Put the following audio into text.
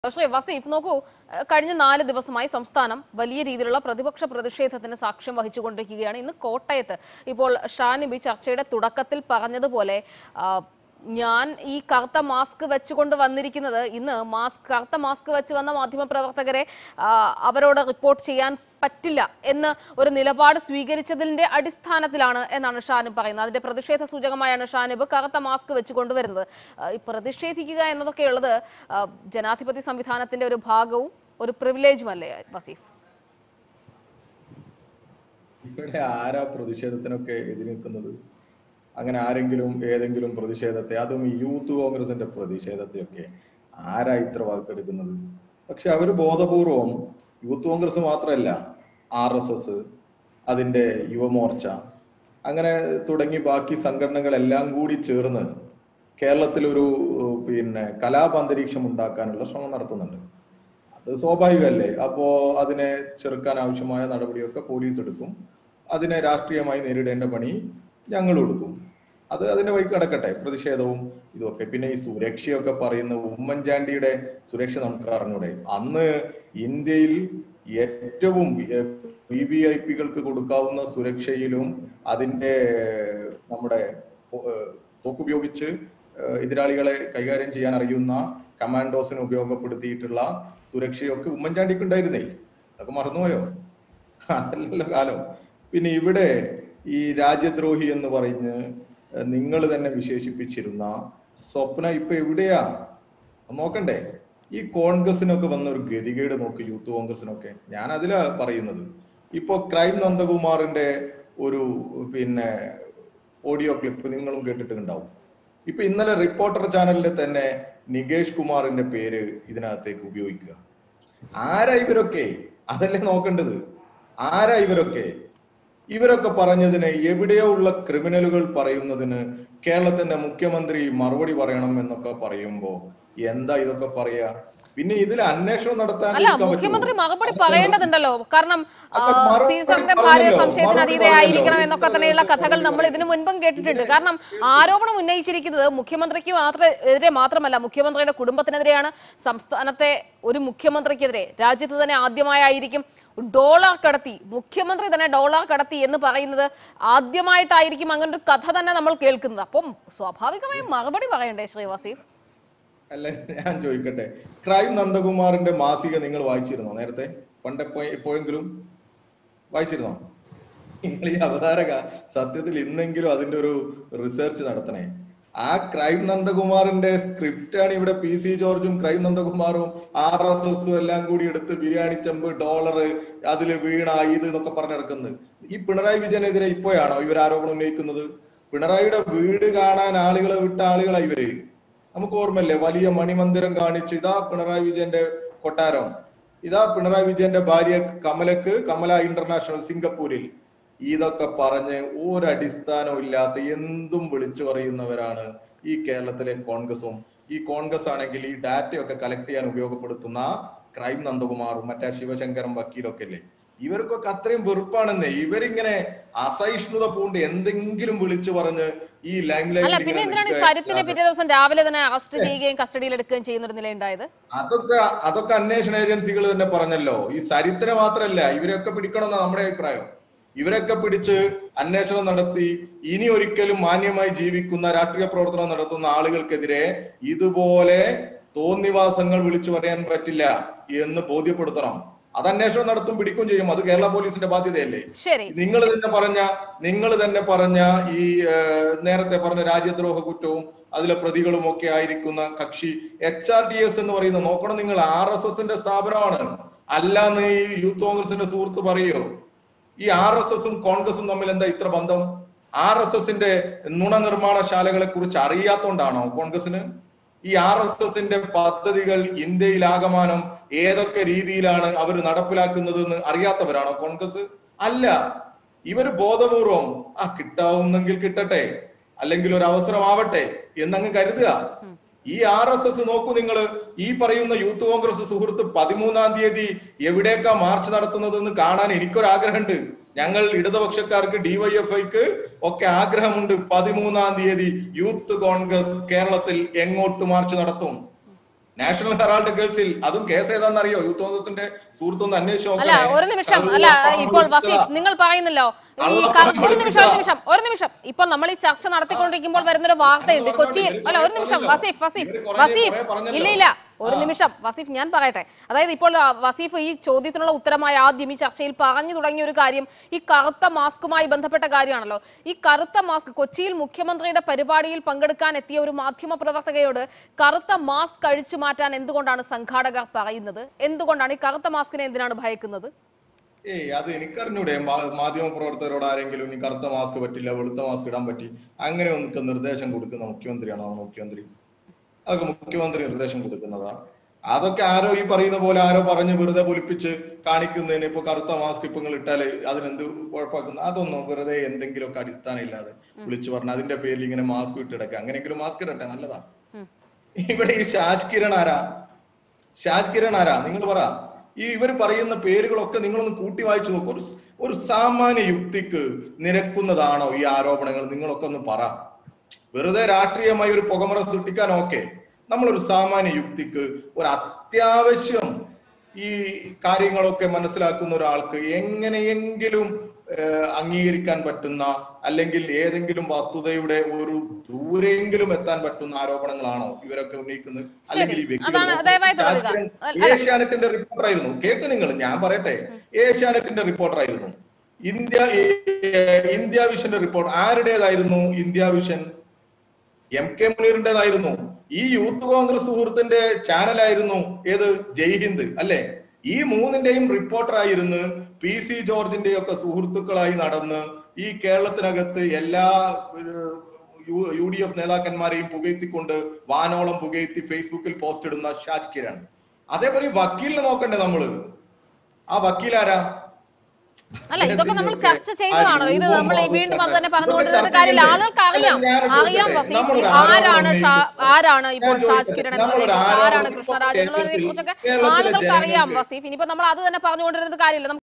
പക്ഷേ വസീഫ് നോക്കൂ ഏഹ് കഴിഞ്ഞ നാല് ദിവസമായി സംസ്ഥാനം വലിയ രീതിയിലുള്ള പ്രതിപക്ഷ പ്രതിഷേധത്തിന് സാക്ഷ്യം വഹിച്ചുകൊണ്ടിരിക്കുകയാണ് ഇന്ന് കോട്ടയത്ത് ഇപ്പോൾ ഷാനിബി ചർച്ചയുടെ തുടക്കത്തിൽ പറഞ്ഞതുപോലെ ആ, ഞാൻ ഈ കറുത്ത മാസ്ക് വെച്ചുകൊണ്ട് വന്നിരിക്കുന്നത് ഇന്ന് മാസ്ക് കറുത്ത മാസ്ക് വെച്ച് വന്ന മാധ്യമപ്രവർത്തകരെ ആ, അവരോട് റിപ്പോർട്ട് ചെയ്യാൻ പറ്റില്ല എന്ന് ഒരു നിലപാട് സ്വീകരിച്ചതിന്റെ അടിസ്ഥാനത്തിലാണ് എന്നാണ് ഷാനിബ് പറയുന്നത് അതിന്റെ പ്രതിഷേധ സൂചകമായാണ് ഷാനിബ് കറുത്ത മാസ്ക് വെച്ച് കൊണ്ടുവരുന്നത് ആ, ഈ പ്രതിഷേധിക്കുക എന്നതൊക്കെയുള്ളത് ആ, ജനാധിപത്യ സംവിധാനത്തിന്റെ ഒരു ഭാഗവും ഒരു പ്രിവിലേജുമല്ലേ വസീഫ് ഇവിടെ ആരാ പ്രതിഷേധത്തിനൊക്കെ എതിര് നിൽക്കുന്നത് അങ്ങനെ ആരെങ്കിലും ഏതെങ്കിലും പ്രതിഷേധത്തെ അതും ഈ യൂത്ത് കോൺഗ്രസിന്റെ പ്രതിഷേധത്തെയൊക്കെ ആരാ ഇത്ര വാർത്തെടുക്കുന്നത് പക്ഷെ അവര് ബോധപൂർവം യൂത്ത് കോൺഗ്രസ് മാത്രമല്ല ആർ എസ് എസ് അതിന്റെ യുവമോർച്ച അങ്ങനെ തുടങ്ങി ബാക്കി സംഘടനകളെല്ലാം കൂടി ചേർന്ന് കേരളത്തിലൊരു ഏഹ്, പിന്നെ കലാപന്തരീക്ഷം ഉണ്ടാക്കാനുള്ള ശ്രമം നടത്തുന്നുണ്ട് അത് സ്വാഭാവികമല്ലേ അപ്പോ അതിനെ ചെറുക്കാൻ ആവശ്യമായ നടപടിയൊക്കെ പോലീസ് എടുക്കും അതിനെ രാഷ്ട്രീയമായി നേരിടേണ്ട പണി ഞങ്ങൾ എടുക്കും അത് അതിന്റെ വഴിക്ക് കിടക്കട്ടെ പ്രതിഷേധവും ഇതൊക്കെ പിന്നെ ഈ സുരക്ഷയൊക്കെ പറയുന്ന ഉമ്മൻചാണ്ടിയുടെ സുരക്ഷ നമുക്ക് അറിഞ്ഞൂടെ അന്ന് ഇന്ത്യയിൽ ഏറ്റവും വി വി ഐ പികൾക്ക് കൊടുക്കാവുന്ന സുരക്ഷയിലും അതിന്റെ നമ്മുടെ ഏഹ്, തോക്കുപയോഗിച്ച് ഏഹ്, എതിരാളികളെ കൈകാര്യം ചെയ്യാൻ അറിയുന്ന കമാൻഡോസിന് ഉപയോഗപ്പെടുത്തിയിട്ടുള്ള സുരക്ഷയൊക്കെ ഉമ്മൻചാണ്ടിക്ക് ഉണ്ടായിരുന്നേ അതൊക്കെ മറന്നുപോയോ അതല്ലല്ലോ കാലം പിന്നെ ഇവിടെ ഈ രാജ്യദ്രോഹി എന്ന് പറഞ്ഞ് നിങ്ങൾ തന്നെ വിശേഷിപ്പിച്ചിരുന്ന സ്വപ്ന ഇപ്പൊ എവിടെയാ അത് നോക്കണ്ടേ ഈ കോൺഗ്രസിനൊക്കെ വന്ന ഒരു ഗതികേട് നോക്ക് യൂത്ത് കോൺഗ്രസിനൊക്കെ ഞാൻ അതിലാ പറയുന്നത് ഇപ്പൊ ക്രൈം നന്ദകുമാറിന്റെ ഒരു പിന്നെ ഓഡിയോ ക്ലിപ്പ് നിങ്ങളും കേട്ടിട്ടുണ്ടാവും ഇപ്പൊ ഇന്നലെ റിപ്പോർട്ടർ ചാനലിൽ തന്നെ നികേഷ് കുമാറിന്റെ പേര് ഇതിനകത്തേക്ക് ഉപയോഗിക്കുക ആരാ ഇവരൊക്കെ അതല്ലേ നോക്കേണ്ടത് ആരാ ഇവരൊക്കെ ഇവരൊക്കെ പറഞ്ഞതിന് എവിടെയോ ഉള്ള ക്രിമിനലുകൾ പറയുന്നതിന് കേരളത്തിന്റെ മുഖ്യമന്ത്രി മറുപടി പറയണം എന്നൊക്കെ പറയുമ്പോ എന്താ ഇതൊക്കെ പറയാ പിന്നെ ഇതിൽ അന്വേഷണം നടത്താൻ അല്ല ഇരിക്കാൻ പറ്റുമോ? മുഖ്യമന്ത്രി മറുപടി പറയേണ്ടതുണ്ടല്ലോ കാരണം ആ, അല്ല, മറുപടി സീസറിന്റെ ഭാര്യ പറഞ്ഞല്ലോ, സംശയത്തിന് മറുപടി അതീതയായിരിക്കണം പറഞ്ഞല്ലോ. എന്നൊക്കെ തന്നെയുള്ള കഥകൾ നമ്മൾ ഇതിനു മുൻപും കേട്ടിട്ടുണ്ട് കാരണം ആരോപണം ഉന്നയിച്ചിരിക്കുന്നത് മുഖ്യമന്ത്രിക്ക് മാത്ര എതിരെ മാത്രമല്ല മുഖ്യമന്ത്രിയുടെ കുടുംബത്തിനെതിരെയാണ് സംസ്ഥാനത്തെ ഒരു മുഖ്യമന്ത്രിക്കെതിരെ രാജ്യത്ത് തന്നെ ആദ്യമായിരിക്കും ഡോളർ കടത്തി മുഖ്യമന്ത്രി തന്നെ ഡോളർ കടത്തി എന്ന് പറയുന്നത് ആദ്യമായിട്ടായിരിക്കും അങ്ങനെ ഒരു കഥ തന്നെ നമ്മൾ കേൾക്കുന്നത് അപ്പം സ്വാഭാവികമായും മറുപടി പറയണ്ടേ ശ്രീ വസീഫ് അല്ല ഞാൻ ചോദിക്കട്ടെ ക്രൈം നന്ദകുമാറിന്റെ മാസിക നിങ്ങൾ വായിച്ചിരുന്നോ നേരത്തെ പണ്ട് എപ്പോ- എപ്പോഴെങ്കിലും വായിച്ചിരുന്നോ നിങ്ങൾ ഈ അവതാരക സത്യത്തിൽ ഇന്നെങ്കിലും അതിന്റെ ഒരു റിസർച്ച് നടത്തണേ ആ ക്രൈം നന്ദകുമാറിന്റെ സ്ക്രിപ്റ്റ് ആണ് ഇവിടെ പി സി ജോർജും ക്രൈം നന്ദകുമാറും ആർ എസ് എസും എല്ലാം കൂടി എടുത്ത് ബിരിയാണി ചെമ്പ് ഡോളർ അതിൽ വീണ ഇത് എന്നൊക്കെ പറഞ്ഞെടുക്കുന്നത് ഈ പിണറായി വിജയനെതിരെ ഇപ്പോഴാണോ ഇവർ ആരോപണം ഉന്നയിക്കുന്നത് പിണറായിയുടെ വീട് കാണാൻ ആളുകളെ വിട്ട ആളുകളാ ഇവര് നമുക്ക് ഓർമ്മയില്ലേ വലിയ മണിമന്ദിരം കാണിച്ച് ഇതാ പിണറായി വിജയന്റെ കൊട്ടാരം ഇതാ പിണറായി വിജയന്റെ ഭാര്യ കമലക്ക് കമല ഇന്റർനാഷണൽ സിംഗപ്പൂരിൽ ഇതൊക്കെ പറഞ്ഞ് ഒരടിസ്ഥാനവും ഇല്ലാത്ത എന്തും വിളിച്ചു പറയുന്നവരാണ് ഈ കേരളത്തിലെ കോൺഗ്രസും ഈ കോൺഗ്രസ് ആണെങ്കിൽ ഈ ഡാറ്റയൊക്കെ കളക്ട് ചെയ്യാൻ ഉപയോഗപ്പെടുത്തുന്ന ക്രൈം നന്ദകുമാറും മറ്റേ ശിവശങ്കരൻ വക്കീലൊക്കെ അല്ലേ ഇവർക്കൊക്കെ അത്രയും വെറുപ്പാണെന്നേ ഇവരിങ്ങനെ അസഹിഷ്ണുത പൂണ്ട് എന്തെങ്കിലും വിളിച്ചു പറഞ്ഞ് ഈ ലൈം അല്ല പിന്നെ എന്തിനാണ് ഈ സരിത്തിനെ പിറ്റേ ദിവസം രാവിലെ തന്നെ അറസ്റ്റ് ചെയ്യുകയും കസ്റ്റഡിയിൽ എടുക്കുകയും ചെയ്യുന്ന ഒരു നിലയുണ്ടായത് അതൊക്കെ അതൊക്കെ അന്വേഷണ ഏജൻസികൾ തന്നെ പറഞ്ഞല്ലോ ഈ സരിത്തിനെ മാത്രല്ല ഇവരൊക്കെ പിടിക്കണമെന്ന നമ്മുടെ അഭിപ്രായം ഇവരൊക്കെ പിടിച്ച് അന്വേഷണം നടത്തി ഇനി ഒരിക്കലും മാന്യമായി ജീവിക്കുന്ന രാഷ്ട്രീയ പ്രവർത്തനം നടത്തുന്ന ആളുകൾക്കെതിരെ ഇതുപോലെ തോന്നിവാസങ്ങൾ വിളിച്ചു പറയാൻ പറ്റില്ല എന്ന് ബോധ്യപ്പെടുത്തണം അത് അന്വേഷണം നടത്തും പിടിക്കും ചെയ്യും അത് കേരള പോലീസിന്റെ ബാധ്യതയല്ലേ ശരി നിങ്ങൾ തന്നെ പറഞ്ഞ നിങ്ങൾ തന്നെ പറഞ്ഞ ഈ ഏഹ്, നേരത്തെ പറഞ്ഞ രാജ്യദ്രോഹ കുറ്റവും അതിലെ പ്രതികളും ഒക്കെ ആയിരിക്കുന്ന കക്ഷി എച്ച് ആർ ടി എസ് എന്ന് പറയുന്നത് നോക്കണം നിങ്ങൾ ആർ എസ് എസിന്റെ സ്ഥാപനമാണ് അല്ലാന്ന് ഈ യൂത്ത് കോൺഗ്രസിന്റെ സുഹൃത്ത് പറയോ ഈ ആർ എസ് എസും കോൺഗ്രസും തമ്മിൽ എന്താ ഇത്ര ബന്ധം ആർ എസ് എസിന്റെ നുണ നിർമ്മാണശാലകളെ കുറിച്ച് അറിയാത്തോണ്ടാണോ കോൺഗ്രസിന് ഈ ആർ എസ് എസിന്റെ പദ്ധതികൾ ഇന്ത്യയിലാകമാനം ഏതൊക്കെ രീതിയിലാണ് അവർ നടപ്പിലാക്കുന്നതെന്ന് അറിയാത്തവരാണോ കോൺഗ്രസ് അല്ല ഇവര് ബോധപൂർവം ആ കിട്ടാവുന്നെങ്കിൽ കിട്ടട്ടെ അല്ലെങ്കിൽ ഒരു അവസരമാവട്ടെ എന്നങ്ങ് കരുതുക ഈ ആർ എസ് എസ് നോക്കൂ നിങ്ങൾ ഈ പറയുന്ന യൂത്ത് കോൺഗ്രസ് സുഹൃത്ത് പതിമൂന്നാം തീയതി എവിടേക്കാ മാർച്ച് നടത്തുന്നതെന്ന് കാണാൻ എനിക്കൊരാഗ്രഹമുണ്ട് ഞങ്ങൾ ഇടതുപക്ഷക്കാർക്ക് ഡിവൈഎഫ്ഐക്ക് ഒക്കെ ആഗ്രഹമുണ്ട് പതിമൂന്നാം തീയതി യൂത്ത് കോൺഗ്രസ് കേരളത്തിൽ എങ്ങോട്ട് മാർച്ച് നടത്തും നാഷണൽ ഹെറാൾഡ് ഗേൾസിൽ അതും കേസ് ഏതാണെന്ന് അറിയോ യൂത്ത് കോൺഗ്രസിന്റെ സുഹൃത്തൊന്ന് അന്വേഷിച്ച് അല്ല നോക്കണേ. ഒരു നിമിഷം കള്ളു അല്ല പണം ഇപ്പോൾ കൊടുക്കുക. വസീഫ് നിങ്ങൾ പറയുന്നല്ലോ ഈ കള്ളപ്പണം കറ- ഒരു നിമിഷം ഒരു കൊടുക്കുക. നിമിഷം ഒരു നിമിഷം ഇപ്പോൾ നമ്മൾ ഈ ചർച്ച നടത്തിക്കൊണ്ടിരിക്കുമ്പോൾ വരുന്നൊരു വാർത്തയുണ്ട് ഞാൻ കൊച്ചിയിൽ പറഞ്ഞല്ലോ, അല്ല ഒരു ഇവര് നിമിഷം പറഞ്ഞല്ലോ. വസീഫ് വസീഫ് ഇവര് കുറേ- വസീഫ് കുറേ പറഞ്ഞല്ലോ. ഇല്ല ഇല്ല ഒരു ആ. നിമിഷം വസീഫ് ഞാൻ പറയട്ടെ അതായത് ഇപ്പോൾ ആ, വസീഫ് ഈ ചോദ്യത്തിനുള്ള ഉത്തരമായി ആദ്യം ഈ ചർച്ചയിൽ പറഞ്ഞു തുടങ്ങിയ ഒരു കാര്യം ഈ കറുത്ത മാസ്കുമായി ബന്ധപ്പെട്ട കാര്യമാണല്ലോ ഈ കറുത്ത മാസ്ക് കൊച്ചിയിൽ മുഖ്യമന്ത്രിയുടെ പരിപാടിയിൽ പങ്കെടുക്കാൻ എത്തിയ ഒരു മാധ്യമ പ്രവർത്തകയോട് കറുത്ത മാസ്ക് അഴിച്ചു മാറ്റാൻ എന്തുകൊണ്ടാണ് സംഘാടകർ പറയുന്നത് എന്തുകൊണ്ടാണ് ഈ കറുത്ത മാസ്കിനെ എന്തിനാണ് ഭയക്കുന്നത് ഏയ് അത് എനിക്കറിഞ്ഞൂടെ മാ- മാധ്യമ പ്രവർത്തകരോട് ആരെങ്കിലും ഇനി കറുത്ത മാസ്ക് പറ്റില്ല വെളുത്ത മാസ്ക് ഇടാൻ പറ്റി അങ്ങനെ ഒന്നും നിർദ്ദേശം കൊടുക്കുന്ന മുഖ്യമന്ത്രിയാണോ മുഖ്യമന്ത്രി അതൊക്കെ മുഖ്യമന്ത്രി നിർദ്ദേശം കൊടുക്കുന്നതാ അതൊക്കെ ആരോ ഈ പറയുന്ന പോലെ ആരോ പറഞ്ഞ് വെറുതെ പൊലിപ്പിച്ച് കാണിക്കുന്നതിന് ഇപ്പൊ കറുത്ത മാസ്ക് ഇപ്പൊ നിങ്ങൾ ഇട്ടാല് അതിനെന്ത് കുഴപ്പമാക്കുന്നു അതൊന്നും വെറുതെ എന്തെങ്കിലുമൊക്കെ അടിസ്ഥാനം ഇല്ലാതെ വിളിച്ചു പറഞ്ഞ അതിന്റെ പേരിൽ ഇങ്ങനെ മാസ്ക് ഇട്ടിടക്കുക അങ്ങനെയെങ്കിലും മാസ്ക് ഇടട്ടെ നല്ലതാ ഇവിടെ ഈ ഷാജ് കിരൺ ആരാ ഷാജ് കിരൺ ആരാ നിങ്ങൾ പറ ഈ ഇവർ പറയുന്ന പേരുകളൊക്കെ നിങ്ങളൊന്ന് കൂട്ടി വായിച്ചു നോക്കൂ ഒരു ഒരു സാമാന്യ യുക്തിക്ക് നിരക്കുന്നതാണോ ഈ ആരോപണങ്ങൾ നിങ്ങളൊക്കെ ഒന്ന് പറ വെറുതെ രാഷ്ട്രീയമായി ഒരു പുകമറ സൃഷ്ടിക്കാൻ ഓക്കെ നമ്മളൊരു സാമാന്യ യുക്തിക്ക് ഒരു അത്യാവശ്യം ഈ കാര്യങ്ങളൊക്കെ മനസ്സിലാക്കുന്ന ഒരാൾക്ക് എങ്ങനെയെങ്കിലും ഏഹ്, അംഗീകരിക്കാൻ പറ്റുന്ന അല്ലെങ്കിൽ ഏതെങ്കിലും വസ്തുതയുടെ ഒരു ദൂരെയെങ്കിലും എത്താൻ പറ്റുന്ന ആരോപണങ്ങളാണോ ഇവരൊക്കെ ഉന്നയിക്കുന്നത് അല്ലെങ്കിൽ ഈ വ്യക്തികൾ അതാണ് ദയവായി തുടരുക. ചാച്ചൻ അല്ല. ഏഷ്യാനെറ്റിന്റെ റിപ്പോർട്ടർ ആയിരുന്നു കേട്ട് നിങ്ങൾ ഞാൻ പറയട്ടെ ഏഷ്യാനെറ്റിന്റെ റിപ്പോർട്ടർ ആയിരുന്നു ഇന്ത്യ ഏഹ്, ഇന്ത്യ വിഷന്റെ റിപ്പോർട്ട് ആരുടേതായിരുന്നു ഇന്ത്യ വിഷൻ എം കെ മുനീറിന്റേതായിരുന്നു ഈ യൂത്ത് കോൺഗ്രസ് സുഹൃത്തിന്റെ ചാനലായിരുന്നു ഏത് ജയ്ഹിന്ദ് അല്ലെ ഈ മൂന്നിന്റെയും റിപ്പോർട്ടറായിരുന്ന് പി സി ജോർജിന്റെ ഒക്കെ സുഹൃത്തുക്കളായി നടന്ന് ഈ കേരളത്തിനകത്ത് എല്ലാ ഏഹ്, യു- യു ഡി എഫ് നേതാക്കന്മാരെയും പുകഴ്ത്തിക്കൊണ്ട് വാനോളം പുകഴ്ത്തി ഫേസ്ബുക്കിൽ പോസ്റ്റ് ഇടുന്ന ഷാജ് കിരൺ അതേപോലെ ഈ വക്കീലിനെ നോക്കണ്ടേ നമ്മള് ആ വക്കീലാരാ അല്ല ഇതൊക്കെ നമ്മൾ ചർച്ച ചെയ്തതാണോ ഇത് രൂപം നമ്മൾ ഈ ബോധം വീണ്ടും അത് കണ്ടേ? തന്നെ പറഞ്ഞുകൊണ്ടിരുന്ന ഇതൊക്കെ കാര്യമില്ല ചർച്ച ആളുകൾക്ക് അറിയാം ചെയ്യണ്ടേ? അല്ല, ഞാനൊരു അറിയാം ചോദിക്കട്ടെ? വസീഫ് നമ്മളൊരു ആരാണ് ആരോപണം ഷാ- ഉന്നയിക്കുമ്പോൾ- ആരാണ് ഇപ്പോൾ ഞാൻ ഷാജ് ചോദിക്കട്ടെ? കിരൺ എന്ന നമ്മളൊരു വ്യക്തി ആരോപണം ആരാണ് കൃഷ്ണരാജ് എന്നുള്ളതിനെ കേരളത്തിൽ- കുറിച്ചൊക്കെ കേരളത്തിലെ ആളുകൾക്ക് അറിയാം ജനങ്ങൾക്ക് വസീഫ് ഇനിയിപ്പോ നമ്മൾ അത് തന്നെ പറഞ്ഞുകൊണ്ടിരുന്നിട്ട് കാര്യമില്ല